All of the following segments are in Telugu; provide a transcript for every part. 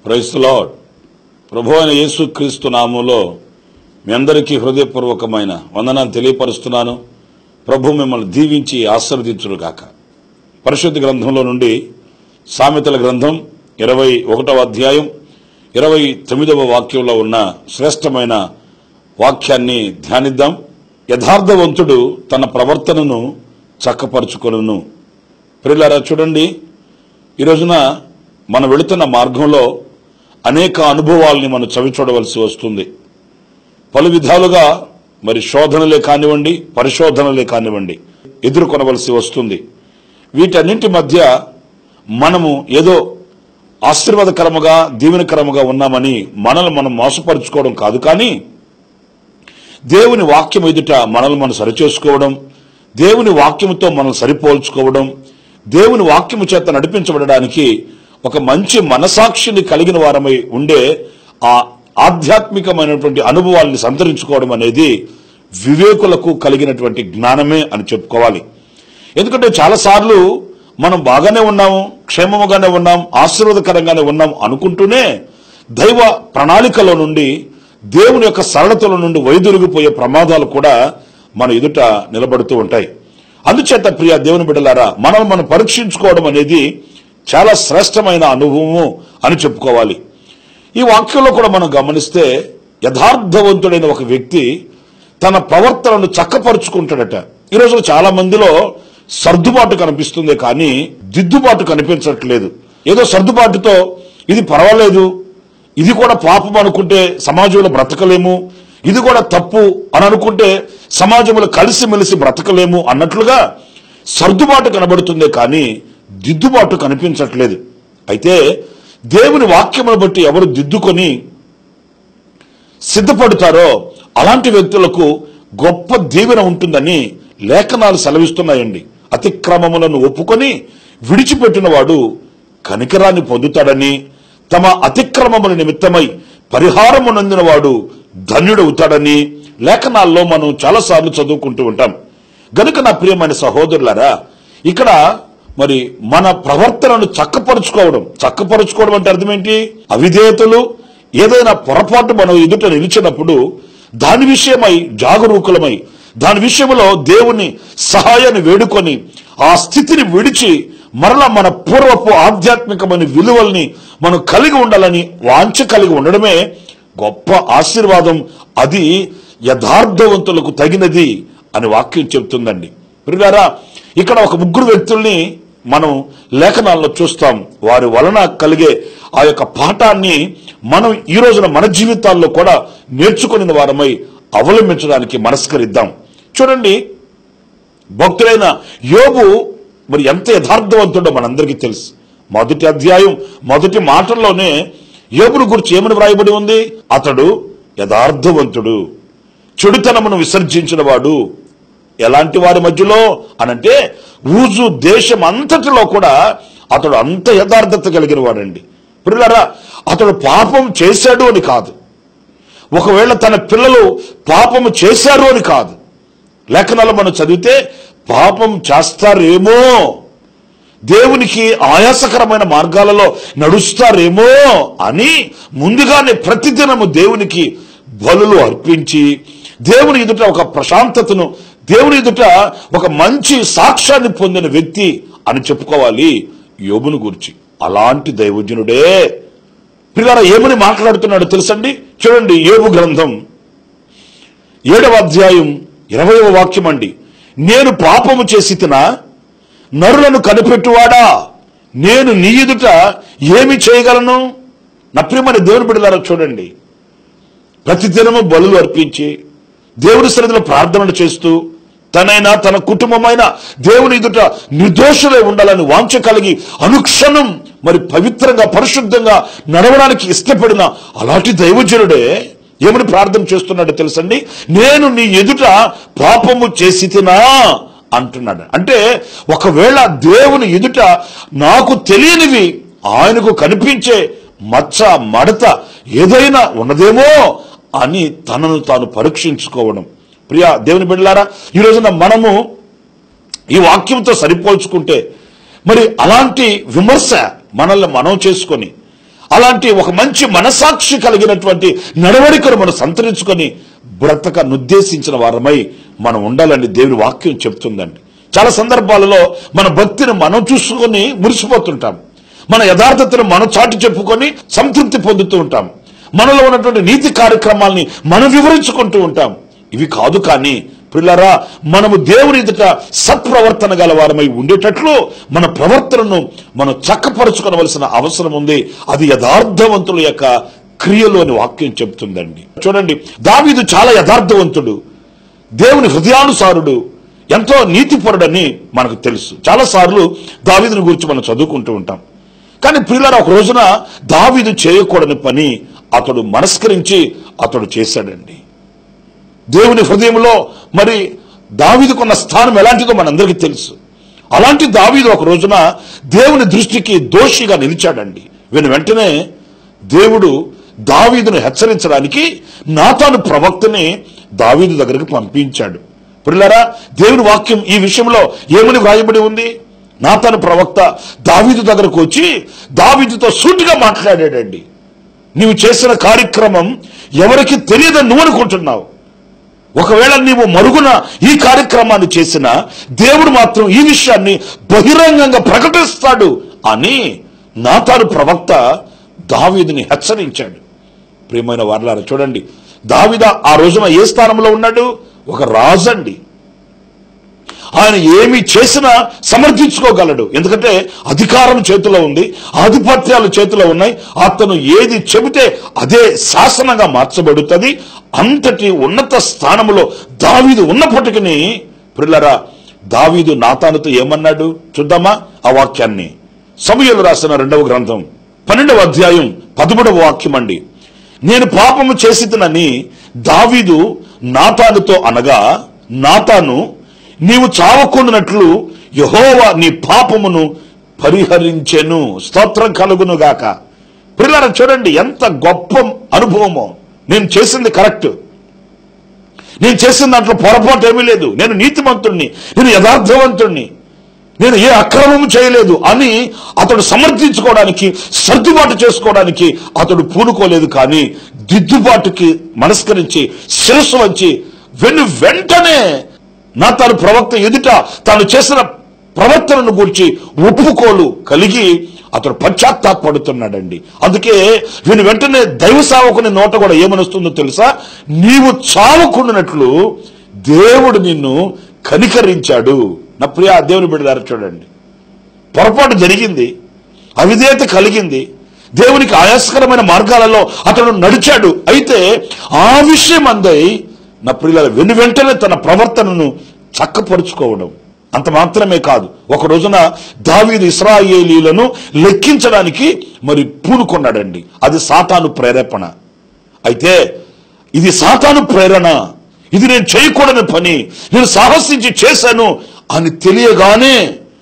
ప్రైస్ లార్డ్ ప్రభు అయిన యేసు క్రీస్తు నామంలో మీ అందరికీ హృదయపూర్వకమైన వందనాలు తెలియపరుస్తున్నాను ప్రభు మిమ్మల్ని దీవించి ఆశీర్వదించును గాక పరిశుద్ధ గ్రంథంలో నుండి సామెతల గ్రంథం ఇరవై ఒకటవ అధ్యాయం ఇరవై తొమ్మిదవ వాక్యంలో ఉన్న శ్రేష్టమైన వాక్యాన్ని ధ్యానిద్దాం యథార్థవంతుడు తన ప్రవర్తనను చక్కపరుచుకొనును ప్రియులారా చూడండి ఈ రోజున మనం వెళుతున్న మార్గంలో అనేక అనుభవాల్ని మనం చవి చూడవలసి వస్తుంది పలు విధాలుగా మరి శోధనలే కానివ్వండి పరిశోధనలే కానివ్వండి ఎదుర్కొనవలసి వస్తుంది వీటన్నింటి మధ్య మనము ఏదో ఆశీర్వాదకరముగా దీవెనకరముగా ఉన్నామని మనల్ని మనం మోసపరుచుకోవడం కాదు కానీ దేవుని వాక్యం ఎదుట మనల్ని మనం సరిచేసుకోవడం దేవుని వాక్యముతో మనం సరిపోల్చుకోవడం దేవుని వాక్యము చేత నడిపించబడడానికి ఒక మంచి మనసాక్షిని కలిగిన వారమై ఉండే ఆ ఆధ్యాత్మికమైనటువంటి అనుభవాల్ని సంతరించుకోవడం అనేది వివేకులకు కలిగినటువంటి జ్ఞానమే అని చెప్పుకోవాలి ఎందుకంటే చాలాసార్లు మనం బాగానే ఉన్నాము క్షేమముగానే ఉన్నాం ఆశీర్వాదకరంగానే ఉన్నాం అనుకుంటూనే దైవ ప్రణాళికలో నుండి దేవుని యొక్క సరళతల నుండి వైదొలిగిపోయే ప్రమాదాలు కూడా మన ఎదుట నిలబడుతూ ఉంటాయి అందుచేత ప్రియ దేవుని బిడ్డలారా మనం మనం పరీక్షించుకోవడం అనేది చాలా శ్రేష్టమైన అనుభవము అని చెప్పుకోవాలి ఈ వాక్యంలో కూడా మనం గమనిస్తే యథార్థవంతుడైన ఒక వ్యక్తి తన ప్రవర్తనను చక్కపరుచుకుంటాడట ఈ రోజున చాలా మందిలో సర్దుబాటు కనిపిస్తుంది కానీ దిద్దుబాటు కనిపించట్లేదు ఏదో సర్దుబాటుతో ఇది పర్వాలేదు ఇది కూడా పాపం అనుకుంటే సమాజంలో బ్రతకలేము ఇది కూడా తప్పు అని అనుకుంటే సమాజంలో కలిసిమెలిసి బ్రతకలేము అన్నట్లుగా సర్దుబాటు కనబడుతుందే కానీ దిద్దుబాటు కనిపించట్లేదు అయితే దేవుని వాక్యమును బట్టి ఎవరు దిద్దుకొని సిద్ధపడతారో అలాంటి వ్యక్తులకు గొప్ప దీవెన ఉంటుందని లేఖనాలు సెలవిస్తున్నాయండి అతిక్రమములను ఒప్పుకొని విడిచిపెట్టిన వాడు కనికరాన్ని పొందుతాడని తమ అతిక్రమముల నిమిత్తమై పరిహారమునందిన వాడు ధన్యుడవుతాడని లేఖనాల్లో మనం చాలాసార్లు చదువుకుంటూ ఉంటాం గనుక నా ప్రియమైన సహోదరులారా ఇక్కడ మరి మన ప్రవర్తనను చక్కపరుచుకోవడం చక్కపరుచుకోవడం అంటే అర్థం ఏంటి అవిధేయతలు ఏదైనా పొరపాటు మనం ఎదుట నిలిచినప్పుడు దాని విషయమై జాగరూకులమై దాని విషయంలో దేవుని సహాయాన్ని వేడుకొని ఆ స్థితిని విడిచి మరలా మన పూర్వపు ఆధ్యాత్మికమైన విలువల్ని మనం కలిగి ఉండాలని వాంఛ కలిగి ఉండడమే గొప్ప ఆశీర్వాదం అది యథార్థవంతులకు తగినది అని వాక్యం చెబుతుందండి ప్రియారా ఇక్కడ ఒక ముగ్గురు వ్యక్తుల్ని మనం లేఖనాల్లో చూస్తాం వారి వలన కలిగే ఆ యొక్క పాఠాన్ని మనం ఈ రోజున మన జీవితాల్లో కూడా నేర్చుకుని వారమై అవలంబించడానికి మనస్కరిద్దాం చూడండి భక్తులైన యోబు మరి ఎంత యథార్థవంతుడో మనందరికీ తెలుసు మొదటి అధ్యాయం మొదటి మాటల్లోనే యోబును గురించి ఏమని వ్రాయబడి ఉంది అతడు యథార్థవంతుడు చెడుతనమును విసర్జించిన వాడు ఎలాంటి వారి మధ్యలో అనంటే ఊజు దేశం అంతటిలో కూడా అతడు అంత యథార్థత కలిగిన వాడండి పిల్లరా అతడు పాపం చేశాడు అని కాదు ఒకవేళ తన పిల్లలు పాపము చేశారు అని కాదు లేఖనాలు మనం చదివితే పాపం చేస్తారేమో దేవునికి ఆయాసకరమైన మార్గాలలో నడుస్తారేమో అని ముందుగానే ప్రతిదినము దేవునికి బలులు అర్పించి దేవుని ఎదుట ఒక ప్రశాంతతను దేవుని ఎదుట ఒక మంచి సాక్ష్యాన్ని పొందిన వ్యక్తి అని చెప్పుకోవాలి యోబును గురించి అలాంటి దైవజనుడే పిల్లల ఏమని మాట్లాడుతున్నాడు తెలుసండి చూడండి యోబు గ్రంథం ఏడవ అధ్యాయం ఇరవయవ వాక్యం అండి నేను పాపము చేసి తినా నరులను కనిపెట్టువాడా నేను నీ ఎదుట ఏమి చేయగలను నా ప్రియమైన దేవుని బిడ్డలారా చూడండి ప్రతిదినము బలులు అర్పించి దేవుని సన్నిధిలో ప్రార్థనలు చేస్తూ తనైనా తన కుటుంబమైన దేవుని ఎదుట నిర్దోషులై ఉండాలని వాంఛ కలిగి అనుక్షణం మరి పవిత్రంగా పరిశుద్ధంగా నడవడానికి ఇష్టపడిన అలాంటి దైవజనుడే ఏమని ప్రార్థన చేస్తున్నాడో తెలుసండి నేను నీ ఎదుట పాపము చేసి తినా అంటున్నాడు అంటే ఒకవేళ దేవుని ఎదుట నాకు తెలియనివి ఆయనకు కనిపించే మచ్చ మడత ఏదైనా ఉన్నదేమో అని తనను తాను పరీక్షించుకోవడం ప్రియా దేవుని బిడ్డలారా ఈ రోజున మనము ఈ వాక్యంతో సరిపోల్చుకుంటే మరి అలాంటి విమర్శ మనల్ని మనం చేసుకొని అలాంటి ఒక మంచి మనసాక్షి కలిగినటువంటి నడవడికను మనం సంతరించుకొని బ్రతక నుద్దేశించిన వారమై మనం ఉండాలని దేవుని వాక్యం చెప్తుందండి చాలా సందర్భాలలో మన భక్తిని మనం చూసుకొని మురిసిపోతుంటాం మన యథార్థతను మనం చాటి చెప్పుకొని సంతృప్తి పొందుతూ ఉంటాం మనలో ఉన్నటువంటి నీతి కార్యక్రమాల్ని మనం వివరించుకుంటూ ఉంటాం ఇవి కాదు కానీ పిల్లరా మనము దేవుని ఎదుట సత్ప్రవర్తన గల వారమై ఉండేటట్లు మన ప్రవర్తనను మనం చక్కపరుచుకోవలసిన అవసరం ఉంది అది యథార్థవంతుల యొక్క క్రియలోని వాక్యం చెప్తుందండి చూడండి దావీదు చాలా యథార్థవంతుడు దేవుని హృదయానుసారుడు ఎంతో నీతిపరుడని మనకు తెలుసు చాలా సార్లు దావీదుని గురించి మనం చదువుకుంటూ ఉంటాం కానీ పిల్లల ఒక రోజున దావీదు చేయకూడని పని అతడు మనస్కరించి అతడు చేశాడండి దేవుని హృదయంలో మరి దావీదుకున్న స్థానం ఎలాంటిదో మనందరికీ తెలుసు అలాంటి దావీదు ఒక రోజున దేవుని దృష్టికి దోషిగా నిలిచాడండి వీని వెంటనే దేవుడు దావీదును హెచ్చరించడానికి నాతాను ప్రవక్తని దావీదు దగ్గరికి పంపించాడు పిల్లరా దేవుని వాక్యం ఈ విషయంలో ఏమని వ్రాయబడి ఉంది నాతాను ప్రవక్త దావీదు దగ్గరకు వచ్చి దావీదుతో సూటిగా మాట్లాడాడండి నీవు చేసిన కార్యక్రమం ఎవరికి తెలియదని నువ్వు అనుకుంటున్నావు ఒకవేళ నీవు మరుగున ఈ కార్యక్రమాన్ని చేసిన దేవుడు మాత్రం ఈ విషయాన్ని బహిరంగంగా ప్రకటిస్తాడు అని నాతాను ప్రవక్త దావీదుని హెచ్చరించాడు ప్రియమైన వారలారా చూడండి దావిద ఆ రోజున ఏ స్థానంలో ఉన్నాడు ఒక రాజండి ఆయన ఏమి చేసినా సమర్థించుకోగలడు ఎందుకంటే అధికారం చేతిలో ఉంది ఆధిపత్యాలు చేతిలో ఉన్నాయి అతను ఏది చెబితే అదే శాసనంగా మార్చబడుతుంది అంతటి ఉన్నత స్థానములో దావీదు ఉన్నప్పటికీ పిల్లరా దావీదు నాతానుతో ఏమన్నాడు చూద్దామా ఆ వాక్యాన్ని సమయలు రాసిన రెండవ గ్రంథం పన్నెండవ అధ్యాయం పదమూడవ వాక్యం అండి నేను పాపము చేసితనని దావీదు నాతానుతో అనగా నాతాను నీవు చావకుండానట్లు యహోవా నీ పాపమును పరిహరించెను స్తోత్రం కలుగును గాక పిల్లల చూడండి ఎంత గొప్ప అనుభవమో నేను చేసింది కరెక్ట్ నేను చేసిన దాంట్లో పొరపాటు ఏమీ లేదు నేను నీతిమంతుణ్ణి నేను యథార్థవంతుణ్ణి నేను ఏ అక్రమం చేయలేదు అని అతడు సమర్థించుకోవడానికి సర్దుబాటు చేసుకోవడానికి అతడు పూనుకోలేదు కానీ దిద్దుబాటుకి మనస్కరించి శిరస్సు వంచి వెను వెంటనే నా తను ప్రవక్త ఎదుట తాను చేసిన ప్రవర్తనను గూర్చి ఒప్పుకోలు కలిగి అతడు పశ్చాత్తాపడుతున్నాడండి అందుకే వీని వెంటనే దైవ సావకుని నోట కూడా ఏమనొస్తుందో తెలుసా నీవు చావకుండానట్లు దేవుడు నిన్ను కనికరించాడు నా ప్రియ దేవుని బిడ్డదారు చూడండి పొరపాటు జరిగింది అవిధేయత కలిగింది దేవునికి ఆయాస్కరమైన మార్గాలలో అతడు నడిచాడు అయితే ఆ విషయం అందై నా ప్రియుల వెను వెంటనే తన ప్రవర్తనను చక్కపరుచుకోవడం అంత మాత్రమే కాదు ఒక రోజున దావీదు ఇస్రాయేలీలను లెక్కించడానికి మరి పూనుకున్నాడండి అది సాతాను ప్రేరేపణ అయితే ఇది సాతాను ప్రేరణ ఇది నేను చేయకూడని పని నేను సాహసించి చేశాను అని తెలియగానే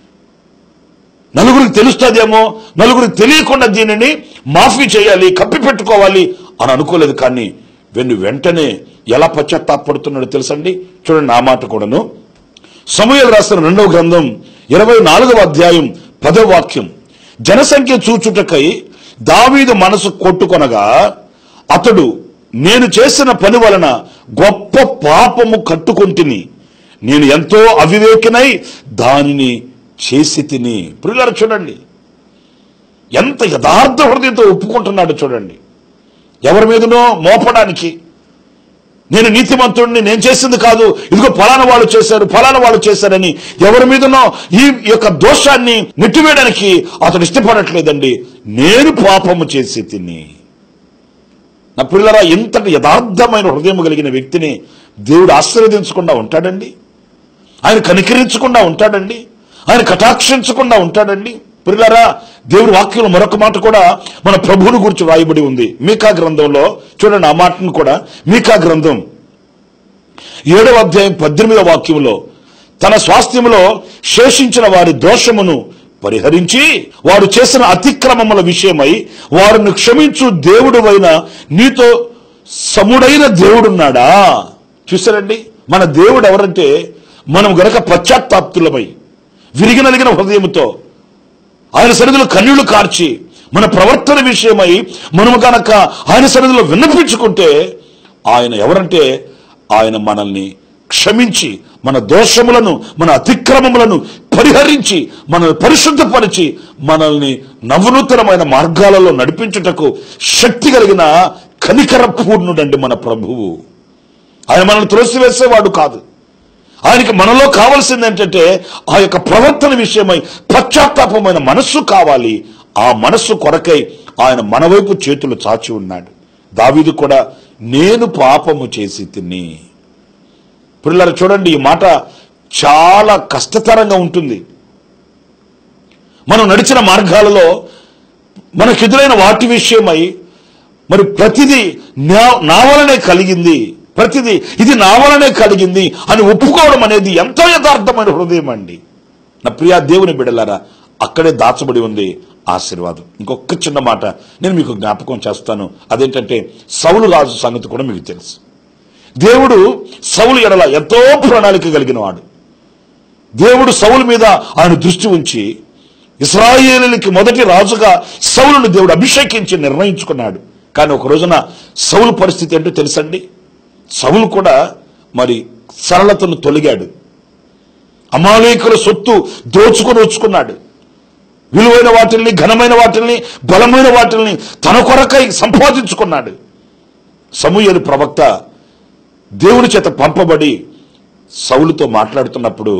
నలుగురికి తెలుస్తుందేమో నలుగురికి తెలియకుండా దీనిని మాఫీ చేయాలి కప్పి పెట్టుకోవాలి అని అనుకోలేదు కానీ వెన్ను వెంటనే ఎలా పశ్చాత్తాపడుతున్నాడో తెలుసండి చూడండి ఆ మాట కూడాను సమూహలు రాసిన రెండవ గ్రంథం ఇరవై నాలుగవ అధ్యాయం పదవ వాక్యం జనసంఖ్య చూచుటకై దావీదు మనసు కొట్టుకొనగా అతడు నేను చేసిన పని వలన గొప్ప పాపము కట్టుకొంటిని నేను ఎంతో అవివేకినై దానిని చేసి తిని ప్రియులారా చూడండి ఎంత యథార్థ హృదయంతో ఒప్పుకుంటున్నాడు చూడండి ఎవరి మీదనో మోపడానికి నేను నీతిమంతుడిని నేను చేసింది కాదు ఇదిగో ఫలానా వాళ్ళు చేశారు ఫలానా వాళ్ళు చేశారని ఎవరి మీదనో ఈ యొక్క దోషాన్ని నెట్టివేయడానికి అతడు ఇష్టపడట్లేదండి నేను పాపము చేసి తిని నా పిల్లరా ఇంతటి యథార్థమైన హృదయం కలిగిన వ్యక్తిని దేవుడు ఆశీర్వదించకుండా ఉంటాడండి ఆయన కనికరించకుండా ఉంటాడండి ఆయన కటాక్షించకుండా ఉంటాడండి పిల్లరా దేవుడి వాక్యంలో మరొక మాట కూడా మన ప్రభువుని గురించి రాయబడి ఉంది మీకా గ్రంథంలో చూడండి ఆ మాటను కూడా మీకా గ్రంథం ఏడవ అధ్యాయం పద్దెనిమిదవ వాక్యంలో తన స్వాస్థ్యములో శేషించిన వారి దోషమును పరిహరించి వారు చేసిన అతిక్రమముల విషయమై వారిని క్షమించు దేవుడువైన నీతో సముడైన దేవుడున్నాడా చూసారండి మన దేవుడు ఎవరంటే మనం గనక పశ్చాత్తాప్తులమై విరిగి నలిగిన హృదయముతో ఆయన సన్నిధిలో కన్నీళ్లు కార్చి మన ప్రవర్తన విషయమై మనము కనుక ఆయన సన్నిధిలో విన్నపించుకుంటే ఆయన ఎవరంటే ఆయన మనల్ని క్షమించి మన దోషములను మన అతిక్రమములను పరిహరించి మనల్ని పరిశుద్ధపరిచి మనల్ని నవనూతనమైన మార్గాలలో నడిపించుటకు శక్తి కలిగిన కనికర పూర్ణుడండి మన ప్రభువు ఆయన మనల్ని త్రోసివేసేవాడు కాదు ఆయనకి మనలో కావాల్సింది ఏంటంటే ఆ యొక్క ప్రవర్తన విషయమై పశ్చాత్తాపమైన మనస్సు కావాలి ఆ మనస్సు కొరకై ఆయన మన వైపు చేతులు చాచి ఉన్నాడు దావీదు కూడా నేను పాపము చేసి తిని పిల్లలు చూడండి ఈ మాట చాలా కష్టతరంగా ఉంటుంది మనం నడిచిన మార్గాలలో మనకెదురైన వాటి విషయమై మరి ప్రతిదీ నా నా వలనే కలిగింది ప్రతిదీ ఇది నా వలనే కలిగింది అని ఒప్పుకోవడం అనేది ఎంతో యథార్థమైన హృదయం అండి నా ప్రియా దేవుని బిడలారా అక్కడే దాచబడి ఉంది ఆశీర్వాదం ఇంకొక చిన్న మాట నేను మీకు జ్ఞాపకం చేస్తాను అదేంటంటే సౌలు రాజు సంగతి కూడా మీకు తెలుసు దేవుడు సౌలు ఎడల ఎంతో ప్రణాళిక కలిగిన వాడు దేవుడు సౌలు మీద ఆయన దృష్టి ఉంచి ఇస్రాయేలీలకి మొదటి రాజుగా సౌలును దేవుడు అభిషేకించి నిర్ణయించుకున్నాడు కానీ ఒక రోజున సౌలు పరిస్థితి ఏంటో తెలుసండి సౌలు కూడా మరి సరళతను తొలిగాడు అమాలేకుల సొత్తు దోచుకొని వచ్చుకున్నాడు విలువైన వాటిల్ని ఘనమైన వాటిల్ని బలమైన వాటిల్ని తన కొరకై సంపాదించుకున్నాడు సమూహలు ప్రవక్త దేవుని చేత పంపబడి సౌలుతో మాట్లాడుతున్నప్పుడు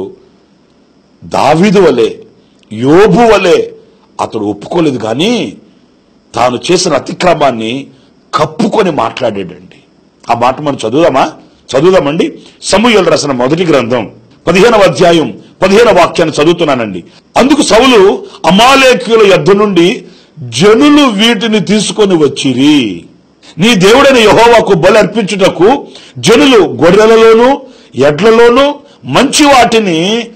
దావీదు వలె యోబు వలె అతడు ఒప్పుకోలేదు కానీ తాను చేసిన అతిక్రమాన్ని కప్పుకొని మాట్లాడాడండి ఆ మాట మనం చదువుదామా చదువుదామండి సమూహలు రాసిన మొదటి గ్రంథం పదిహేనవ అధ్యాయం పదిహేన వాక్యాన్ని చదువుతున్నానండి అందుకు సౌలు అమాలేకుల యొద్ద నుండి జనులు వీటిని తీసుకొని వచ్చిరి నీ దేవుడైన యహోవాకు బలి అర్పించుటకు జనులు గొర్రెలలోను ఎడ్లలోను మంచి వాటిని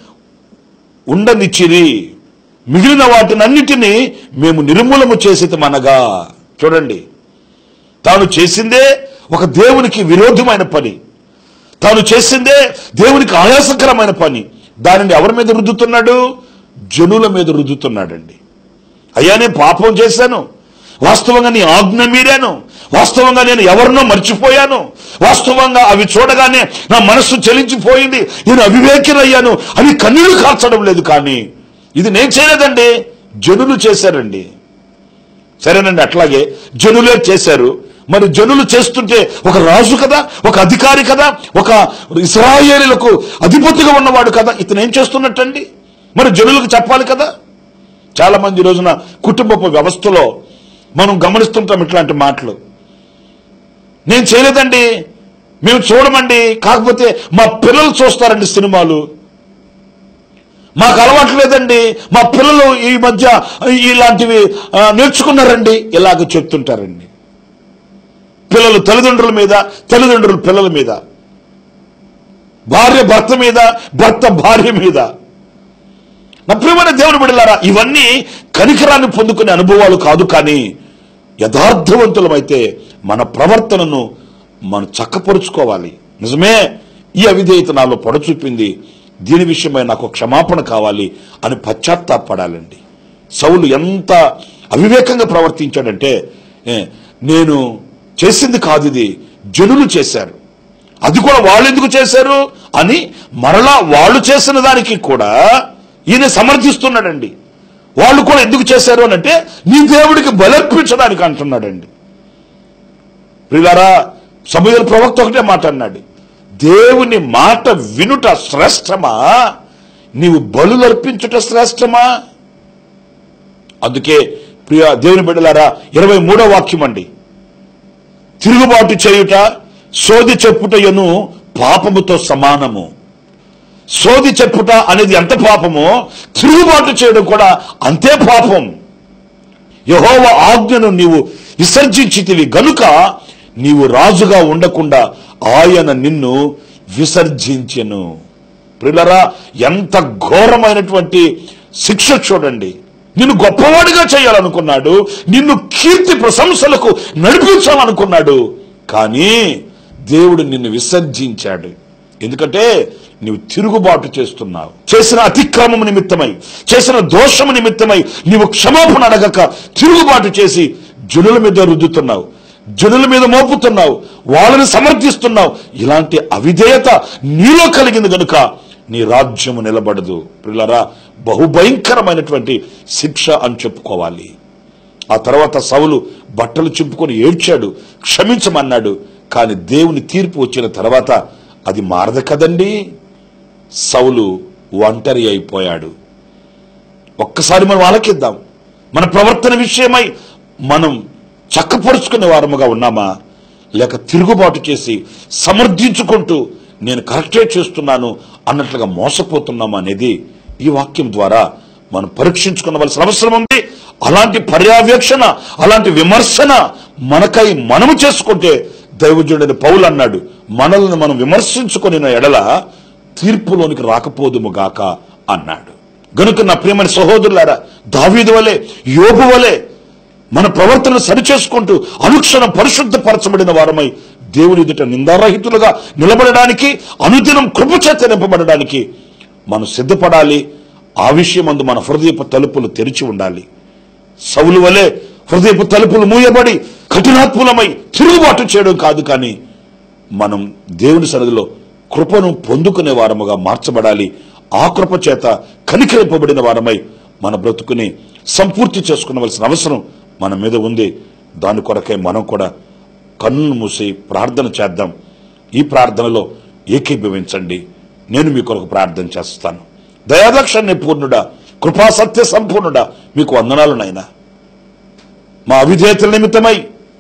ఉండనిచ్చిరి మిగిలిన వాటినన్నిటినీ మేము నిర్మూలము చేసేతమనగా చూడండి తాను చేసిందే ఒక దేవునికి విరోధమైన పని తాను చేసిందే దేవునికి ఆయాసకరమైన పని దానిని ఎవరి మీద రుద్దుతున్నాడు జనుల మీద రుద్దుతున్నాడండి అయ్యా నేను పాపం చేశాను వాస్తవంగా నీ ఆజ్ఞ మీరాను వాస్తవంగా నేను ఎవరినో మర్చిపోయాను వాస్తవంగా అవి చూడగానే నా మనస్సు చలించిపోయింది నేను అవివేకినయ్యాను అని కన్నీళ్లు కార్చడం లేదు కానీ ఇది నేను చేయలేదండి జనులు చేశారండి సరేనండి అట్లాగే జనులే చేశారు మరి జనులు చేస్తుంటే ఒక రాజు కదా ఒక అధికారి కదా ఒక ఇస్రాయేలీలకు అధిపతిగా ఉన్నవాడు కదా ఇతను ఏం చేస్తున్నట్టండి మరి జనులకు చెప్పాలి కదా చాలా మంది ఈ రోజున కుటుంబపు వ్యవస్థలో మనం గమనిస్తుంటాం ఇట్లాంటి మాటలు నేను చేయలేదండి మేము చూడమండి కాకపోతే మా పిల్లలు చూస్తారండి సినిమాలు మాకు అలవాటు లేదండి మా పిల్లలు ఈ మధ్య ఇలాంటివి ఆ, నేర్చుకున్నారండి ఇలాగ చెప్తుంటారండి పిల్లలు తల్లిదండ్రుల మీద తల్లిదండ్రులు పిల్లల మీద భార్య భర్త మీద భర్త భార్య మీద నా ప్రియమైన దేవుని బిడ్డలారా ఇవన్నీ కనికరాన్ని పొందుకునే అనుభవాలు కాదు కానీ యథార్థవంతులమైతే మన ప్రవర్తనను మనం చక్కపరుచుకోవాలి నిజమే ఈ అవిధేయత నాలో పొడచూపింది దీని విషయమై నాకు క్షమాపణ కావాలి అని పశ్చాత్తాపడాలండి సౌలు ఎంత అవివేకంగా ప్రవర్తించాడంటే ఏ, నేను చేసింది కాదు ఇది జనులు చేశారు అది కూడా వాళ్ళు ఎందుకు చేశారు అని మరలా వాళ్ళు చేసిన దానికి కూడా ఈయన సమర్థిస్తున్నాడండి వాళ్ళు కూడా ఎందుకు చేశారు అని అంటే నీ దేవుడికి బలర్పించడానికి అంటున్నాడండి ప్రియులారా సమూహల ప్రవక్త ఒకటే మాట అన్నాడు దేవుని మాట వినుట శ్రేష్టమా నీవు బలులర్పించుట శ్రేష్టమా అందుకే ప్రియ దేవుని బిడ్డలారా ఇరవై మూడో వాక్యం అండి తిరుగుబాటు చేయుట సోది చెప్పుటయను పాపముతో సమానము సోది చెప్పుట అనేది ఎంత పాపమో తిరుగుబాటు చేయడం కూడా అంతే పాపం యహోవ ఆజ్ఞను నీవు విసర్జించితివి గనుక నీవు రాజుగా ఉండకుండా ఆయన నిన్ను విసర్జించెను ప్రిలరా ఎంత ఘోరమైనటువంటి శిక్ష చూడండి నిన్ను గొప్పవాడిగా చేయాలనుకున్నాడు నిన్ను కీర్తి ప్రశంసలకు నడిపించాలనుకున్నాడు కానీ దేవుడు నిన్ను విసర్జించాడు ఎందుకంటే నీవు తిరుగుబాటు చేస్తున్నావు చేసిన అతిక్రమము నిమిత్తమై చేసిన దోషము నిమిత్తమై నీవు క్షమాపణ అడగక తిరుగుబాటు చేసి జనుల మీద రుద్దుతున్నావు జనుల మీద మోపుతున్నావు వాళ్ళని సమర్థిస్తున్నావు ఇలాంటి అవిధేయత నీలో కలిగింది గనుక నీ రాజ్యము నిలబడదు పిల్లరా బహుభయంకరమైనటువంటి శిక్ష అని చెప్పుకోవాలి ఆ తర్వాత సౌలు బట్టలు చింపుకొని ఏడ్చాడు క్షమించమన్నాడు కానీ దేవుని తీర్పు వచ్చిన తర్వాత అది మారదు కదండి సౌలు ఒంటరి అయిపోయాడు ఒక్కసారి మనం ఆలకిద్దాం మన ప్రవర్తన విషయమై మనం చక్కపరుచుకునే వారముగా ఉన్నామా లేక తిరుగుబాటు చేసి సమర్థించుకుంటూ నేను కరెక్టే చేస్తున్నాను అన్నట్లుగా మోసపోతున్నామా అనేది ఈ వాక్యం ద్వారా మనం పరీక్షించుకునవలసిన అవసరం ఉంది అలాంటి పర్యవేక్షణ అలాంటి విమర్శన మనకై మనము చేసుకుంటే దైవజుడని పౌలు అన్నాడు మనల్ని మనం విమర్శించుకొని ఎడల తీర్పులోనికి రాకపోదుము గాక అన్నాడు గనుక నా ప్రియమైన సహోదరులారా దావీదు వలె యోబు వలె మన ప్రవర్తన సరిచేసుకుంటూ అనుక్షణం పరిశుద్ధపరచబడిన వారమై దేవుని ఎదుట నిందారహితులుగా నిలబడడానికి అనుదినం కృపచేత నింపబడడానికి మనం సిద్ధపడాలి ఆ విషయమందు మన హృదయపు తలుపులు తెరిచి ఉండాలి సౌలు వలె హృదయపు తలుపులు మూయబడి కఠినాత్ములమై తిరుగుబాటు చేయడం కాదు కానీ మనం దేవుని సన్నిధిలో కృపను పొందుకునే వారముగా మార్చబడాలి ఆ కృప చేత కనికరింపబడిన వారమై మన బ్రతుకుని సంపూర్తి చేసుకునవలసిన అవసరం మన మీద ఉంది దాని కొరకై మనం కూడా కన్ను మూసి ప్రార్థన చేద్దాం ఈ ప్రార్థనలో ఏకీభవించండి నేను మీ కొరకు ప్రార్థన చేస్తాను దయాదక్షణ్య పూర్ణుడా కృపా సత్య సంపూర్ణుడా మీకు వందనాలు నాయనా మా అవిధేయతల నిమిత్తమై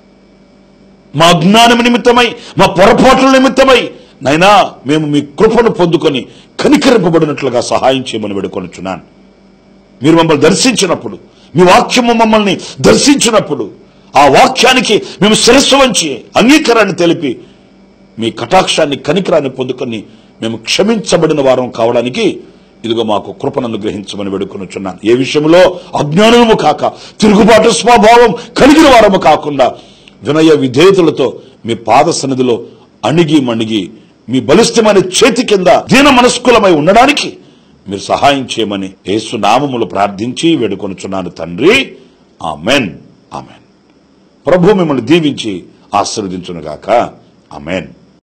మా అజ్ఞానం నిమిత్తమై మా పొరపాట్ల నిమిత్తమై నైనా మేము మీ కృపను పొందుకొని కనికరింపబడినట్లుగా సహాయం చేయమని వేడుకొనుచున్నాను మీరు మమ్మల్ని దర్శించినప్పుడు మీ వాక్యము మమ్మల్ని దర్శించినప్పుడు ఆ వాక్యానికి మేము శిరస్సు వంచి అంగీకారాన్ని తెలిపి మీ కటాక్షాన్ని కనికరాన్ని పొందుకొని మేము క్షమించబడిన వారం కావడానికి ఇదిగో మాకు కృపను అనుగ్రహించమని వేడుకొనుచున్నాను ఏ విషయంలో అజ్ఞానము కాక తిరుగుబాటు స్వభావం కలిగిన వారము కాకుండా వినయ విధేయతలతో మీ పాద సన్నిధిలో అణిగి మణిగి మీ బలిష్టమైన చేతి కింద దీన మనస్కులమై ఉండడానికి మీరు సహాయం చేయమని యేసు నామములు ప్రార్థించి వేడుకొనుచున్నాను తండ్రి ఆమెన్ ఆమెన్ ప్రభు మిమ్మల్ని దీవించి ఆశీర్వదించునుగాక ఆమెన్